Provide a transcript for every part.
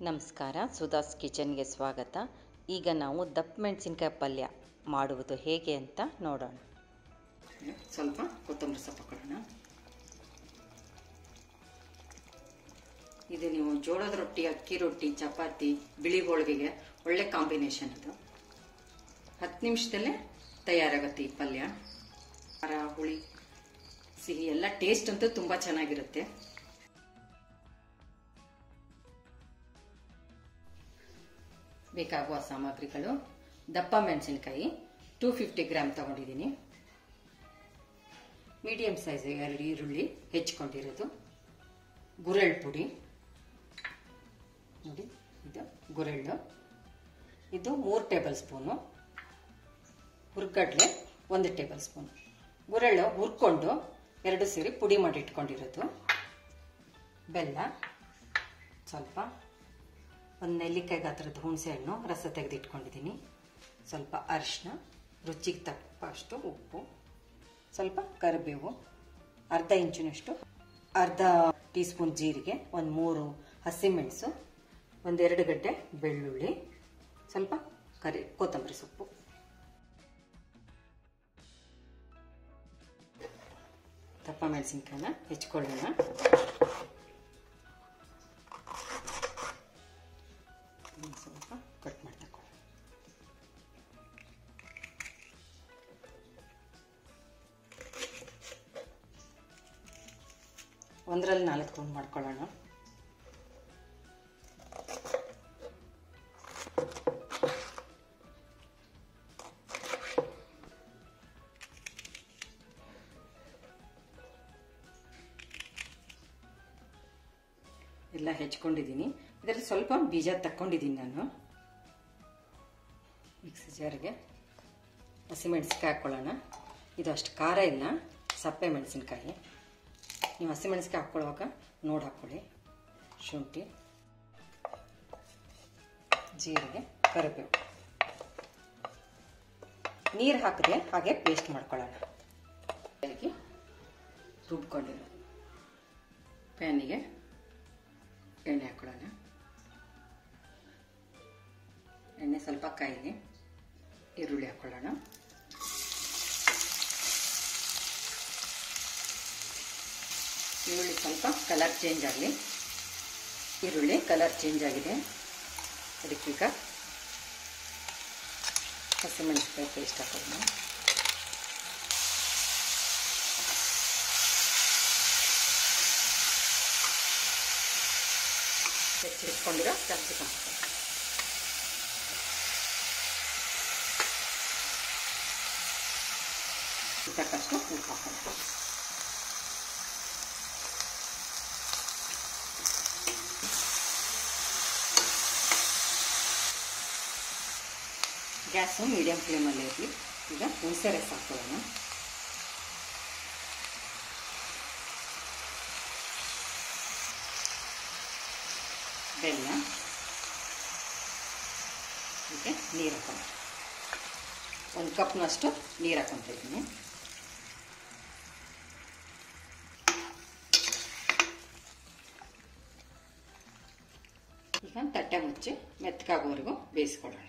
ನಮಸ್ಕಾರ ಸುಧಾಸ್ ಕಿಚನ್ಗೆ ಸ್ವಾಗತ ಈಗ ನಾವು ದಪ್ಪ ಮೆಣಸಿನ್ಕಾಯಿ ಪಲ್ಯ ಮಾಡುವುದು ಹೇಗೆ ಅಂತ ನೋಡೋಣ ಸ್ವಲ್ಪ ಕೊತ್ತಂಬರಿ ಸೊಪ್ಪು ಹಾಕೊಳ್ಳೋಣ ಇದು ನೀವು ಜೋಳದ ರೊಟ್ಟಿ ಅಕ್ಕಿ ರೊಟ್ಟಿ ಚಪಾತಿ ಬಿಳಿ ಹೋಳಿಗೆಗೆ ಒಳ್ಳೆ ಕಾಂಬಿನೇಷನ್ ಇದು ಹತ್ತು ನಿಮಿಷದಲ್ಲೇ ತಯಾರಾಗುತ್ತೆ ಈ ಪಲ್ಯ ಖಾರ ಹುಳಿ ಸಿಹಿ ಎಲ್ಲ ಟೇಸ್ಟ್ ಅಂತೂ ತುಂಬ ಚೆನ್ನಾಗಿರುತ್ತೆ ಬೇಕಾಗುವ ಸಾಮಗ್ರಿಗಳು ದಪ್ಪ ಮೆಣಸಿನಕಾಯಿ ಟೂ ಫಿಫ್ಟಿ ಗ್ರಾಮ್ ತಗೊಂಡಿದ್ದೀನಿ ಮೀಡಿಯಂ ಸೈಜ್ ಎರಡು ಈರುಳ್ಳಿ ಹೆಚ್ಕೊಂಡಿರೋದು ಗುರೆಳ್ ಪುಡಿ ನೋಡಿ ಇದು ಗುರೆಳ್ಳು ಇದು ಮೂರು ಟೇಬಲ್ ಸ್ಪೂನು ಹುರ್ಗಡ್ಲೆ ಒಂದು ಟೇಬಲ್ ಸ್ಪೂನ್ ಗುರೆಳ್ಳು ಹುರ್ಕೊಂಡು ಎರಡು ಸೇರಿ ಪುಡಿ ಮಾಡಿ ಇಟ್ಕೊಂಡಿರೋದು ಬೆಲ್ಲ ಸ್ವಲ್ಪ ಒಂದು ನೆಲ್ಲಿಕಾಯಿ ಗಾತ್ರದ ಹುಣಸೆ ಹಣ್ಣು ರಸ ತೆಗೆದಿಟ್ಕೊಂಡಿದ್ದೀನಿ ಸ್ವಲ್ಪ ಅರಿಶಿನ ರುಚಿಗೆ ತಕ್ಕಷ್ಟು ಉಪ್ಪು ಸ್ವಲ್ಪ ಕರಿಬೇವು ಅರ್ಧ ಇಂಚಿನಷ್ಟು ಅರ್ಧ ಟೀ ಸ್ಪೂನ್ ಜೀರಿಗೆ ಒಂದು ಮೂರು ಹಸಿಮೆಣಸು ಒಂದೆರಡು ಗಡ್ಡೆ ಬೆಳ್ಳುಳ್ಳಿ ಸ್ವಲ್ಪ ಕರಿ ಕೊತ್ತಂಬರಿ ಸೊಪ್ಪು ದಪ್ಪ ಮೆಣಸಿನ್ಕಾಯನ್ನ ಹೆಚ್ಕೊಳ್ಳೋಣ ಸ್ವಲ್ಪ ಕಟ್ ಮಾಡಿ ತಗೊಳ್ಳೋಣ ಒಂದರಲ್ಲಿ ನಾಲ್ಕು ರೌಂಡ್ ಮಾಡ್ಕೊಳ್ಳೋಣ ಎಲ್ಲ ಹೆಚ್ಕೊಂಡಿದ್ದೀನಿ ಇದರಲ್ಲಿ ಸ್ವಲ್ಪ ಬೀಜ ತಕ್ಕೊಂಡಿದ್ದೀನಿ ನಾನು ಮಿಕ್ಸಿ ಜಾರಿಗೆ ಹಸಿಮೆಣಸಿನ್ಕಾಯಿ ಹಾಕ್ಕೊಳ್ಳೋಣ ಇದು ಅಷ್ಟು ಖಾರ ಇಲ್ಲ ಸಪ್ಪೆ ಮೆಣಸಿನ್ಕಾಯಿ ನೀವು ಹಸಿಮೆಣಸಿನ್ಕಾಯಿ ಹಾಕ್ಕೊಳ್ಳುವಾಗ ನೋಡಿ ಹಾಕ್ಕೊಳ್ಳಿ ಶುಂಠಿ ಜೀರಿಗೆ ಕರಿಬೇವು ನೀರು ಹಾಕದೆ ಹಾಗೆ ಪೇಸ್ಟ್ ಮಾಡ್ಕೊಳ್ಳೋಣ ರುಬ್ಕೊಂಡಿರೋ ಪ್ಯಾನಿಗೆ ಎಣ್ಣೆ ಹಾಕೊಳ್ಳೋಣ ಎಣ್ಣೆ ಸ್ವಲ್ಪ ಕಾಯಿಲಿ ಈರುಳ್ಳಿ ಹಾಕೊಳ್ಳೋಣ ಈರುಳ್ಳಿ ಸ್ವಲ್ಪ ಕಲರ್ ಚೇಂಜ್ ಆಗಲಿ ಈರುಳ್ಳಿ ಕಲರ್ ಚೇಂಜ್ ಆಗಿದೆ ಅದಕ್ಕೀಗ ಹಸಿಮೆಣಸಿನಕಾಯಿ ಪೇಸ್ಟ್ ಹಾಕೋಣ ಹೆಚ್ಚಿಟ್ಕೊಂಡಿರೋ ಕ್ಯಾಪ್ಸಿಕಮ್ ತಕ್ಕಷ್ಟು ಉಪ್ಪು ಹಾಕೋಣ ಗ್ಯಾಸು ಮೀಡಿಯಂ ಫ್ಲೇಮಲ್ಲಿ ಇರಲಿ ಈಗ ಹುಣಸೆ ರಸ ಹಾಕೊಳ್ಳೋಣ ಬೆಲ್ಲ ಇದಕ್ಕೆ ನೀರು ಹಾಕೋಣ ಒಂದು ಕಪ್ನಷ್ಟು ನೀರು ಹಾಕೊತ ಇದ್ದೀನಿ ಈಗ ತಟ್ಟೆ ಮುಚ್ಚಿ ಮೆತ್ತಗಾಗೋವರೆಗೂ ಬೇಯಿಸ್ಕೊಳ್ಳೋಣ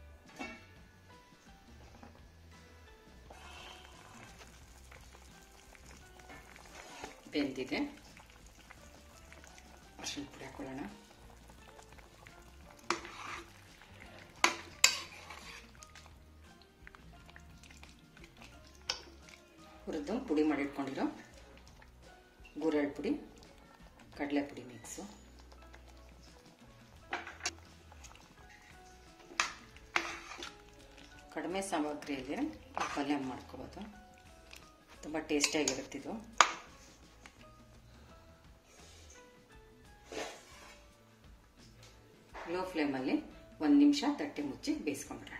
ಬೆಂದಿದೆ ಅರಿಶಿನ ಪುಡಿ ಹಾಕೊಳ್ಳೋಣ ಹುರಿದು ಪುಡಿ ಮಾಡಿಟ್ಕೊಂಡಿರೋ ಗುರೆಳ್ ಪುಡಿ ಕಡಲೆ ಪುಡಿ ಮಿಕ್ಸು ಕಡಿಮೆ ಸಾಮಗ್ರಿಯಲ್ಲಿ ಪಲ್ಯ ಮಾಡ್ಕೋಬೋದು ತುಂಬ ಟೇಸ್ಟಿಯಾಗಿರುತ್ತಿದ್ದು ಲೋ ಫ್ಲೇಮಲ್ಲಿ ಒಂದು ನಿಮಿಷ ತಟ್ಟೆ ಮುಚ್ಚಿ ಬೇಯಿಸ್ಕೊಂಡ್ಬಿಡೋಣ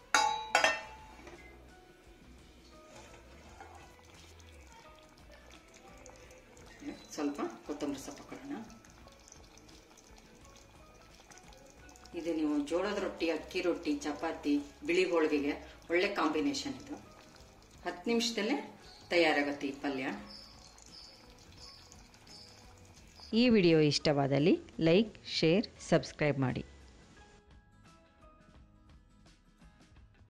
ಸ್ವಲ್ಪ ಕೊತ್ತಂಬರಿ ಸೊಪ್ಪು ಹಾಕೊಳ್ಳೋಣ ಇದು ನೀವು ಜೋಳದ ರೊಟ್ಟಿ ಅಕ್ಕಿ ರೊಟ್ಟಿ ಚಪಾತಿ ಬಿಳಿ ಹೋಳಿಗೆಗೆ ಒಳ್ಳೆ ಕಾಂಬಿನೇಷನ್ ಇದು ಹತ್ತು ನಿಮಿಷದಲ್ಲೇ ತಯಾರಾಗುತ್ತೆ ಈ ಪಲ್ಯ ಈ ವಿಡಿಯೋ ಇಷ್ಟವಾದಲ್ಲಿ ಲೈಕ್ ಶೇರ್ ಸಬ್ಸ್ಕ್ರೈಬ್ ಮಾಡಿ